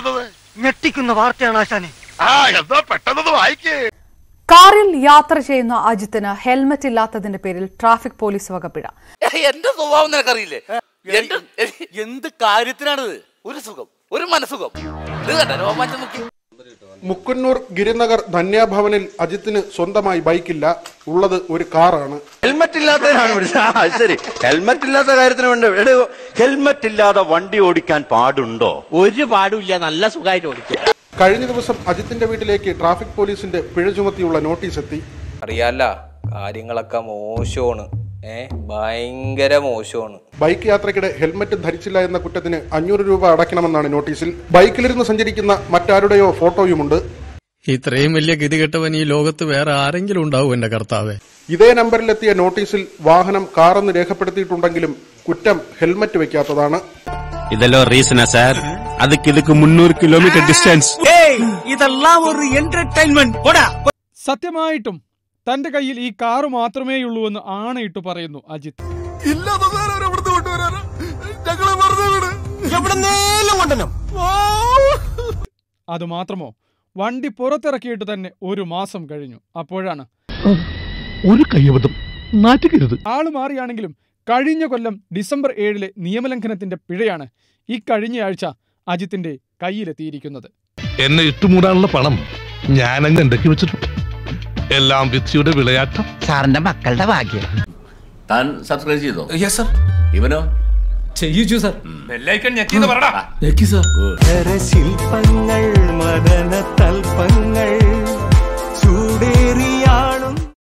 വായിക്കുന്നത് ഞെട്ടിക്കുന്ന വാർത്തയാണ് ആശാനെ ആ എന്താ പെട്ടെന്ന് വായിക്കേ കാറിൽ യാത്ര ചെയ്യുന്ന അജിത്തിന് ഹെൽമറ്റ് ഇല്ലാത്തതിന്റെ പേരിൽ ട്രാഫിക് പോലീസ് വകപ്പിഴ എന്റെ സ്വഭാവം നിനക്കറിയില്ലേ എന്റെ എന്ത് കാര്യത്തിനാണിത് ഒരു സുഖം ഒരു മനസുഖം ഇത് കണ്ട രോമാറ്റം നോക്കി മുക്കുന്നൂർ ഗിരിനഗർ ധന്യാഭവനിൽ അജിത്തിന് സ്വന്തമായി ബൈക്കില്ല ഉള്ളത് ഒരു കാറാണ് ഹെൽമറ്റ് ഇല്ലാത്തതിനാണ് വിളിച്ചത് ആ ശരി ഹെൽമറ്റ് ഇല്ലാത്ത കാര്യത്തിന് വേണ്ട എടോ, ഹെൽമറ്റ് ഇല്ലാതെ വണ്ടി ഓടിക്കാൻ പാടുണ്ടോ ഒരു പാടുമില്ല നല്ല സുഖമായിട്ട് ഓടിക്കുക കഴിഞ്ഞ ദിവസം അജിത്തിന്റെ വീട്ടിലേക്ക് ട്രാഫിക് പോലീസിന്റെ പിഴ ചുമത്തിയുള്ള നോട്ടീസ് എത്തി അറിയാല്ല കാര്യങ്ങളൊക്കെ മോശമാണ് ഏ ഭയങ്കര മോശമാണ് ബൈക്ക് യാത്രയ്ക്കിടെ ഹെൽമറ്റ് ധരിച്ചില്ല എന്ന കുറ്റത്തിന് അഞ്ഞൂറ് രൂപ അടയ്ക്കണമെന്നാണ് നോട്ടീസിൽ ബൈക്കിലിരുന്ന് സഞ്ചരിക്കുന്ന മറ്റാരുടെയോ ഫോട്ടോയുമുണ്ട് ഇത്രയും വലിയ ഗതികെട്ടവൻ ഈ ലോകത്ത് വേറെ ആരെങ്കിലും ഉണ്ടാവും എന്റെ കർത്താവേ ഇതേ നമ്പറിലെത്തിയ നോട്ടീസിൽ വാഹനം കാറെന്ന് രേഖപ്പെടുത്തിയിട്ടുണ്ടെങ്കിലും കുറ്റം ഹെൽമറ്റ് വെക്കാത്തതാണ് ഇതെല്ലോ റീസണാ സാർ അതുക്ക് ഇതുക്ക് മുന്നൂറ് കിലോമീറ്റർ ഡിസ്റ്റൻസ് ഇതെല്ലാം ഒരു എന്റർടൈൻമെന്റ് പോടാ സത്യമായിട്ടും തന്റെ കയ്യിൽ ഈ കാറ് മാത്രമേയുള്ളൂ എന്ന് ആണയിട്ട് പറയുന്നു അജിത് അത് മാത്രമോ വണ്ടി പുറത്തിറക്കിയിട്ട് തന്നെ ഒരു മാസം കഴിഞ്ഞു അപ്പോഴാണ് ഒരു കയ്യബദ്ധം നാറ്റുകരുത് ആള് മാറിയാണെങ്കിലും കഴിഞ്ഞ കൊല്ലം ഡിസംബർ ഏഴിലെ നിയമലംഘനത്തിന്റെ പിഴയാണ് ഈ കഴിഞ്ഞയാഴ്ച അജിത്തിന്റെ കയ്യിലെത്തിയിരിക്കുന്നത് എന്നെ ഇട്ടുമൂടാനുള്ള പണം ഞാനങ്ങ് ഉണ്ടാക്കി വെച്ചിട്ടുണ്ട് എല്ലാം വിധിയുടെ വിളയാട്ടം സാറിന്റെ മക്കളുടെ ഭാഗ്യം താൻ സബ്സ്ക്രൈബ് ചെയ്തോ യെസ് സർ ഇവനോ ചെയ്യിച്ചു സർ ബെല്ലൈക്കൺ ഞെക്കിന്ന് പറടാ ശില്പങ്ങൾ മദന തൽപ്പങ്ങൾ